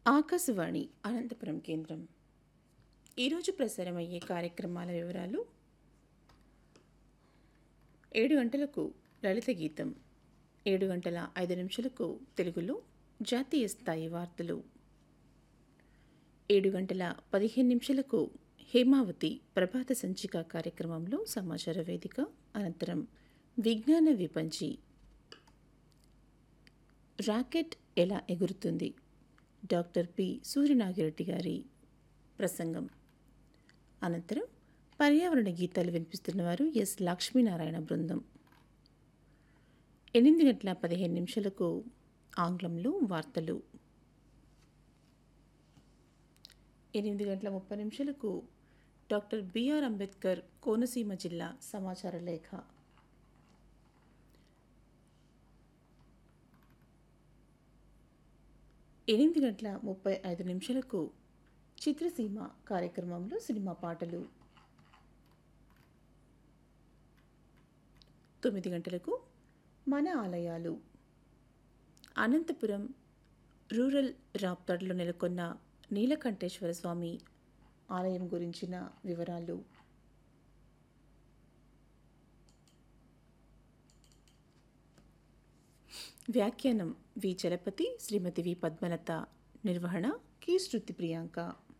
ఆకాశవాణి అనంతపురం కేంద్రం ఈరోజు ప్రసారమయ్యే కార్యక్రమాల వివరాలు ఏడు గంటలకు లలిత గీతం ఏడు గంటల ఐదు నిమిషాలకు తెలుగులో జాతీయ స్థాయి వార్తలు ఏడు గంటల పదిహేను నిమిషాలకు హేమావతి ప్రభాత సంచిక కార్యక్రమంలో సమాచార వేదిక అనంతరం విజ్ఞాన విపంచి రాకెట్ ఎలా ఎగురుతుంది డాక్టర్ పి సూర్యనాగిరెడ్డి గారి ప్రసంగం అనంతరం పర్యావరణ గీతాలు వినిపిస్తున్నవారు ఎస్ లక్ష్మీనారాయణ బృందం ఎనిమిది గంటల పదిహేను నిమిషాలకు ఆంగ్లంలో వార్తలు ఎనిమిది గంటల ముప్పై నిమిషాలకు డాక్టర్ బిఆర్ అంబేద్కర్ కోనసీమ జిల్లా సమాచార లేఖ ఎనిమిది గంటల ముప్పై ఐదు నిమిషాలకు చిత్రసీమ కార్యక్రమంలో సినిమా పాటలు తొమ్మిది గంటలకు మన ఆలయాలు అనంతపురం రూరల్ రాప్తాడులో నెలకొన్న నీలకంఠేశ్వర స్వామి ఆలయం గురించిన వివరాలు వ్యాఖ్యానం వి చలపతి శ్రీమతి వి పద్మలత నిర్వహణ కి శృతి ప్రియాంక